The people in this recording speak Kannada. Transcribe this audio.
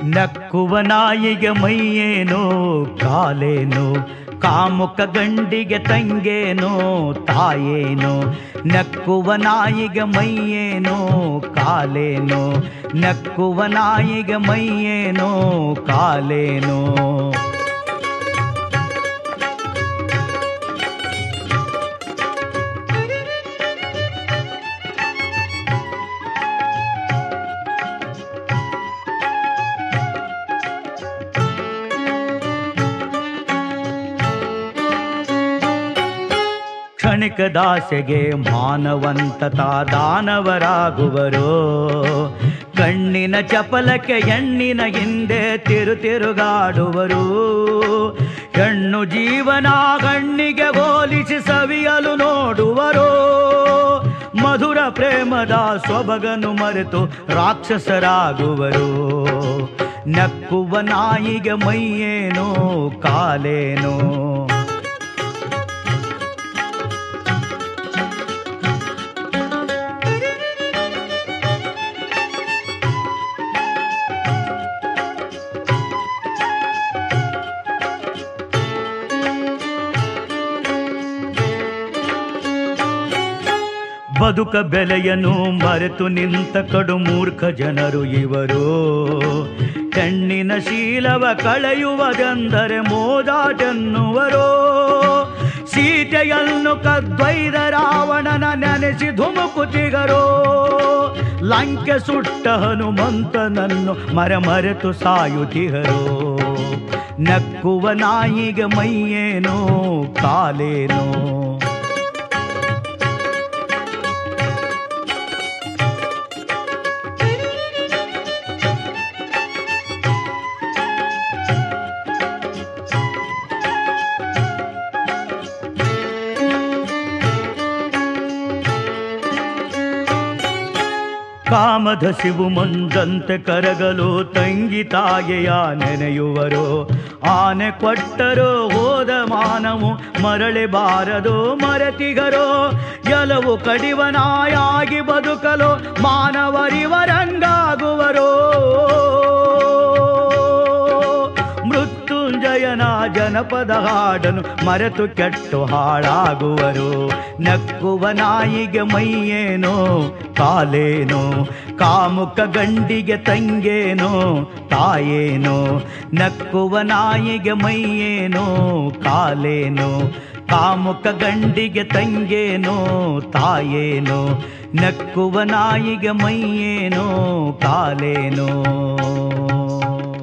ನಕ್ಕುವ ನಾಯಿಗೆ ಮೈಯೇನೋ ಕಾಲೇನೋ ಕಾಮುಕ ಗಂಡಿಗೆ ತಂಗೇನೋ ತಾಯೇನೋ ನಕ್ಕುವ ನಾಯಿಗೆ ಮೈಯೇನೋ ಕಾಲೇನೋ ನಕ್ಕುವ ನಾಯಿಗೆ ಮೈಯೇನೋ ಕಾಲೇನೋ ಕ್ಷಣಿಕ ದಾಸೆಗೆ ಮಾನವಂತತಾ ದಾನವರಾಗುವರು ಕಣ್ಣಿನ ಚಪಲಕ್ಕೆ ಹೆಣ್ಣಿನ ಹಿಂದೆ ತಿರು ತಿರುಗಾಡುವರು ಹೆಣ್ಣು ಜೀವನ ಗಣ್ಣಿಗೆ ಹೋಲಿಸಿ ಸವಿಯಲು ನೋಡುವರು ಮಧುರ ಪ್ರೇಮದ ಸೊಬಗನು ಮರೆತು ರಾಕ್ಷಸರಾಗುವರು ನಕ್ಕುವ ನಾಯಿಗೆ ಮೈಯೇನೋ ಕಾಲೇನೋ ಬದುಕ ಬೆಲೆಯನ್ನು ಮರೆತು ನಿಂತ ಕಡು ಮೂರ್ಖ ಜನರು ಇವರು ಕಣ್ಣಿನ ಶೀಲವ ಕಳೆಯುವುದೆಂದರೆ ಮೋದಾಟೆನ್ನುವರು ಸೀತೆಯನ್ನು ಕದ್ವೈದ ರಾವಣನ ನೆನೆಸಿ ಧುಮುಕುತಿಗರೋ ಲಂಕೆ ಸುಟ್ಟ ಹನುಮಂತನನ್ನು ಮರೆ ಮರೆತು ಸಾಯುತಿಗರೋ ನಕ್ಕುವ ನಾಯಿಗೆ ಮೈಯೇನೋ ಕಾಲೇನೋ ಕಾಮದ ಶಿವು ಮುಂದಂತೆ ಕರಗಲು ತಂಗಿ ತಾಯೆಯ ನೆನೆಯುವರು ಆನೆ ಕೊಟ್ಟರು ಹೋದ ಮಾನವು ಮರಳಿ ಬಾರದು ಮರೆತಿಗರೋ ಎಲವು ಕಡಿವನಾಯಾಗಿ ಬದುಕಲು ಮಾನವರಿವರಂಗಾಗುವರು ಮೃತ್ಯುಂಜಯನ ಜನಪದ ಹಾಡನು ಮರೆತು ಕೆಟ್ಟು ಹಾಳಾಗುವರು ನಕ್ಕುವ ನಾಯಿಗೆ ಮೈಯೇನೋ ಕಾಲೇನೋ ಕಾಮುಕ ಗಂಡಿಗೆ ತಂಗೇನೋ ತಾಯೇನೋ ನಕ್ಕುವ ನಾಯಿಗೆ ಮೈಯೇನೋ ಕಾಲೇನೋ ಕಾಮುಕ ಗಂಡಿಗೆ ತಂಗೇನೋ ತಾಯೇನೋ ನಕ್ಕುವ ನಾಯಿಗೆ ಮೈಯೇನೋ ಕಾಲೇನೋ